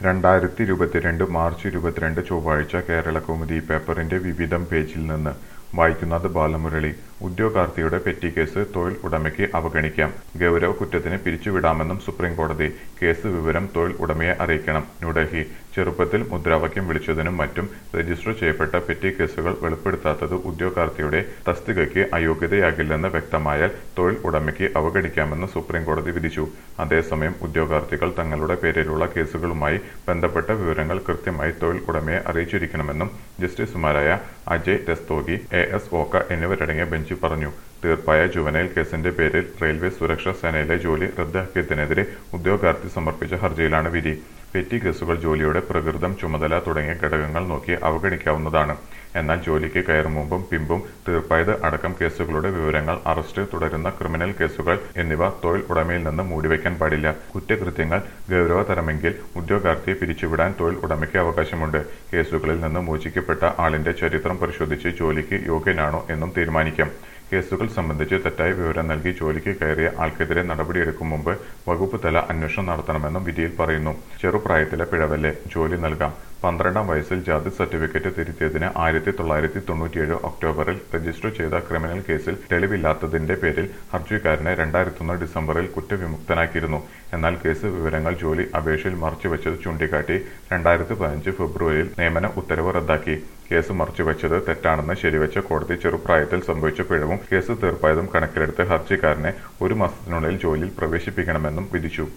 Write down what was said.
രണ്ടായിരത്തി ഇരുപത്തിരണ്ട് മാർച്ച് ഇരുപത്തിരണ്ട് ചൊവ്വാഴ്ച കേരളകൗമുദി പേപ്പറിന്റെ വിവിധം പേജിൽ നിന്ന് വായിക്കുന്നത് ബാലമുരളി ഉദ്യോഗാർത്ഥിയുടെ പെറ്റി കേസ് തൊഴിൽ ഉടമയ്ക്ക് അവഗണിക്കാം ഗൗരവ കുറ്റത്തിന് പിരിച്ചുവിടാമെന്നും സുപ്രീംകോടതി കേസ് വിവരം തൊഴിൽ ഉടമയെ അറിയിക്കണം ന്യൂഡൽഹി ചെറുപ്പത്തിൽ മുദ്രാവാക്യം വിളിച്ചതിനും മറ്റും രജിസ്റ്റർ ചെയ്യപ്പെട്ട പെറ്റി കേസുകൾ വെളിപ്പെടുത്താത്തത് ഉദ്യോഗാർത്ഥിയുടെ തസ്തികയ്ക്ക് അയോഗ്യതയാകില്ലെന്ന് വ്യക്തമായാൽ തൊഴിൽ ഉടമയ്ക്ക് അവഗണിക്കാമെന്ന് സുപ്രീംകോടതി വിധിച്ചു അതേസമയം ഉദ്യോഗാർത്ഥികൾ തങ്ങളുടെ പേരിലുള്ള കേസുകളുമായി ബന്ധപ്പെട്ട വിവരങ്ങൾ കൃത്യമായി തൊഴിൽ ഉടമയെ അറിയിച്ചിരിക്കണമെന്നും ജസ്റ്റിസുമാരായ അജയ് രസ്തോഗി എ എസ് വോക്ക എന്നിവരടങ്ങിയ ബെഞ്ച് പറഞ്ഞു തീർപ്പായ ജുവനൈൽ കേസിന്റെ പേരിൽ റെയിൽവേ സുരക്ഷാ സേനയിലെ ജോലി റദ്ദാക്കിയതിനെതിരെ ഉദ്യോഗാർത്ഥി സമർപ്പിച്ച ഹർജിയിലാണ് വിധി പെറ്റി കേസുകൾ ജോലിയുടെ പ്രകൃതം ചുമതല തുടങ്ങിയ ഘടകങ്ങൾ നോക്കി അവഗണിക്കാവുന്നതാണ് എന്നാൽ ജോലിക്ക് കയറും മുമ്പും പിമ്പും തീർപ്പായത് അടക്കം കേസുകളുടെ വിവരങ്ങൾ അറസ്റ്റ് തുടരുന്ന ക്രിമിനൽ കേസുകൾ എന്നിവ തൊഴിൽ ഉടമയിൽ നിന്ന് മൂടിവെക്കാൻ പാടില്ല കുറ്റകൃത്യങ്ങൾ ഗൗരവതരമെങ്കിൽ ഉദ്യോഗാർത്ഥിയെ പിരിച്ചുവിടാൻ തൊഴിൽ ഉടമയ്ക്ക് അവകാശമുണ്ട് കേസുകളിൽ നിന്ന് മോചിക്കപ്പെട്ട ആളിന്റെ ചരിത്രം പരിശോധിച്ച് ജോലിക്ക് യോഗ്യനാണോ എന്നും തീരുമാനിക്കാം കേസുകൾ സംബന്ധിച്ച് തെറ്റായ വിവരം നൽകി ജോലിക്ക് കയറിയ ആൾക്കെതിരെ നടപടിയെടുക്കും മുമ്പ് വകുപ്പ് തല അന്വേഷണം നടത്തണമെന്നും വിധിയിൽ പറയുന്നു ചെറുപ്രായത്തിലെ പിഴവല്ലേ ജോലി നൽകാം പന്ത്രണ്ടാം വയസ്സിൽ ജാതി സർട്ടിഫിക്കറ്റ് തിരുത്തിയതിന് ആയിരത്തി തൊള്ളായിരത്തി തൊണ്ണൂറ്റിയേഴ് ഒക്ടോബറിൽ രജിസ്റ്റർ ചെയ്ത ക്രിമിനൽ കേസിൽ തെളിവില്ലാത്തതിന്റെ പേരിൽ ഹർജിക്കാരനെ രണ്ടായിരത്തൊന്ന് ഡിസംബറിൽ കുറ്റവിമുക്തനാക്കിയിരുന്നു എന്നാൽ കേസ് വിവരങ്ങൾ ജോലി അപേക്ഷയിൽ മറച്ചുവെച്ചത് ചൂണ്ടിക്കാട്ടി രണ്ടായിരത്തി പതിനഞ്ച് ഫെബ്രുവരിയിൽ നിയമന ഉത്തരവ് റദ്ദാക്കി കേസ് മറച്ചുവെച്ചത് തെറ്റാണെന്ന് ശരിവെച്ച കോടതി ചെറുപ്രായത്തിൽ സംഭവിച്ച പിഴവും കേസ് തീർപ്പായതും കണക്കിലെടുത്ത് ഹർജിക്കാരനെ ഒരു മാസത്തിനുള്ളിൽ ജോലിയിൽ പ്രവേശിപ്പിക്കണമെന്നും വിധിച്ചു